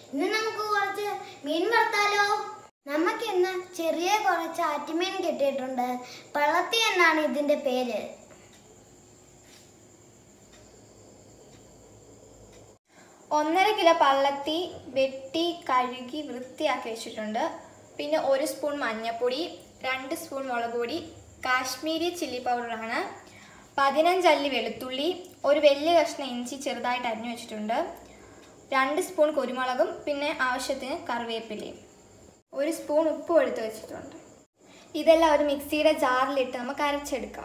ഇന്ന് നമുക്ക് കുറച്ച് മീൻ വറുത്താലോ നമുക്ക് ഇന്ന് ചെറിയ കുറച്ച് ആറ്റുമീൻ കിട്ടിയിട്ടുണ്ട് പള്ളത്തി എന്നാണ് ഇതിന്റെ പേര് ഒന്നര കിലോ പള്ളത്തി വെട്ടി കഴുകി വൃത്തിയാക്കി വെച്ചിട്ടുണ്ട് പിന്നെ ഒരു സ്പൂൺ മഞ്ഞൾപ്പൊടി രണ്ട് സ്പൂൺ മുളക് പൊടി കാശ്മീരി ചില്ലി പൗഡറാണ് പതിനഞ്ചല്ലി വെളുത്തുള്ളി ഒരു വലിയ കഷ്ണം ഇഞ്ചി ചെറുതായിട്ട് അരിഞ്ഞു വെച്ചിട്ടുണ്ട് രണ്ട് സ്പൂൺ കുരുമുളകും പിന്നെ ആവശ്യത്തിന് കറിവേപ്പിലയും ഒരു സ്പൂൺ ഉപ്പും എടുത്ത് വെച്ചിട്ടുണ്ട് ഇതെല്ലാം ഒരു മിക്സിയുടെ ജാറിലിട്ട് നമുക്ക് അരച്ചെടുക്കാം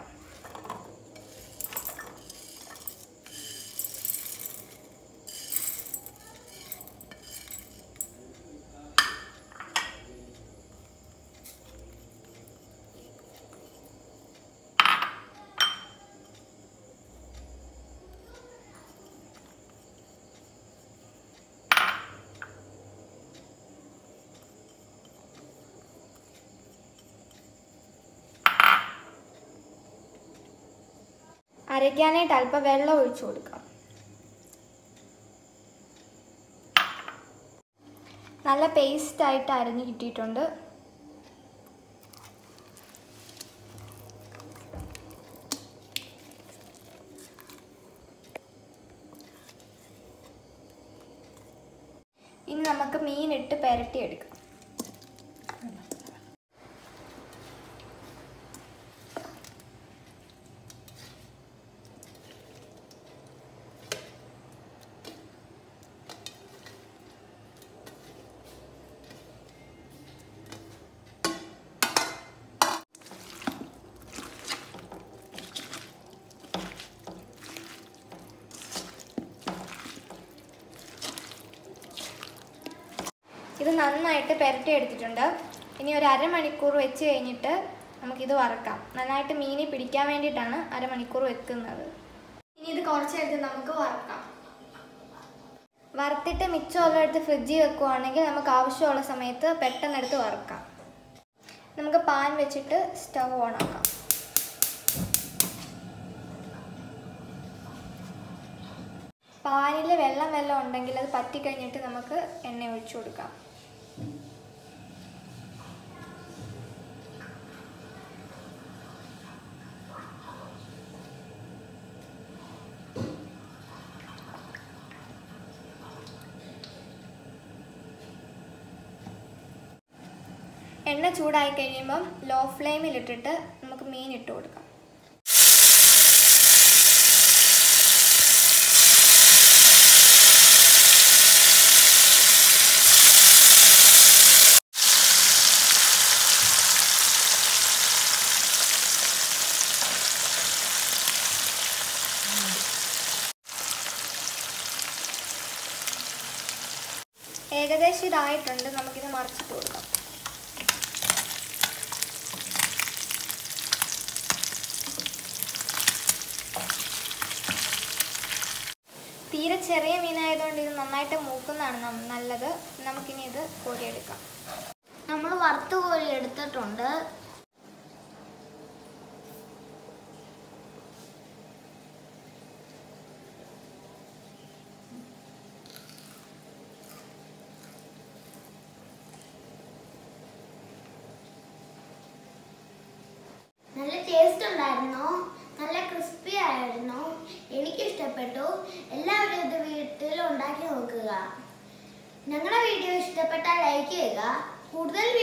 അരയ്ക്കാനായിട്ട് അല്പം വെള്ളം ഒഴിച്ചു കൊടുക്കാം നല്ല പേസ്റ്റ് ആയിട്ട് അരഞ്ഞ് കിട്ടിയിട്ടുണ്ട് ഇനി നമുക്ക് മീനിട്ട് പുരട്ടിയെടുക്കാം ഇത് നന്നായിട്ട് പുരട്ടി എടുത്തിട്ടുണ്ട് ഇനി ഒരു അരമണിക്കൂർ വെച്ച് കഴിഞ്ഞിട്ട് നമുക്കിത് വറക്കാം നന്നായിട്ട് മീനി പിടിക്കാൻ വേണ്ടിയിട്ടാണ് അരമണിക്കൂർ വെക്കുന്നത് ഇനി ഇത് കുറച്ചെടുത്ത് നമുക്ക് വറക്കാം വറുത്തിട്ട് മിച്ചമുള്ള എടുത്ത് ഫ്രിഡ്ജിൽ വെക്കുവാണെങ്കിൽ നമുക്ക് ആവശ്യമുള്ള സമയത്ത് പെട്ടെന്ന് എടുത്ത് വറുക്കാം നമുക്ക് പാൻ വെച്ചിട്ട് സ്റ്റവ് ഓൺ ആക്കാം പാനിൽ വെള്ളം വെള്ളം ഉണ്ടെങ്കിൽ അത് പറ്റിക്കഴിഞ്ഞിട്ട് നമുക്ക് എണ്ണ ഒഴിച്ചു കൊടുക്കാം എണ്ണ ചൂടായി കഴിയുമ്പം ലോ ഫ്ലെയിമിൽ ഇട്ടിട്ട് നമുക്ക് മീൻ ഇട്ട് കൊടുക്കാം ഏകദേശം ഇതായിട്ടുണ്ട് നമുക്കിത് മറിച്ചിട്ട് കൊടുക്കാം തീരെ ചെറിയ മീനായതുകൊണ്ട് ഇത് നന്നായിട്ട് മൂക്കുന്നതാണ് നം- നല്ലത് നമുക്കിനി ഇത് കോരിയെടുക്കാം നമ്മൾ വറുത്ത് കോരി എടുത്തിട്ടുണ്ട് നല്ല ടേസ്റ്റ് ഉണ്ടായിരുന്നു നല്ല ക്രിസ്പി ആയിരുന്നു എനിക്ക് ഇഷ്ടപ്പെട്ടു എല്ലാവരും ഇത് വീട്ടിൽ ഉണ്ടാക്കി നോക്കുക ഞങ്ങളുടെ വീഡിയോ ഇഷ്ടപ്പെട്ടാൽ ലൈക്ക് ചെയ്യുക കൂടുതൽ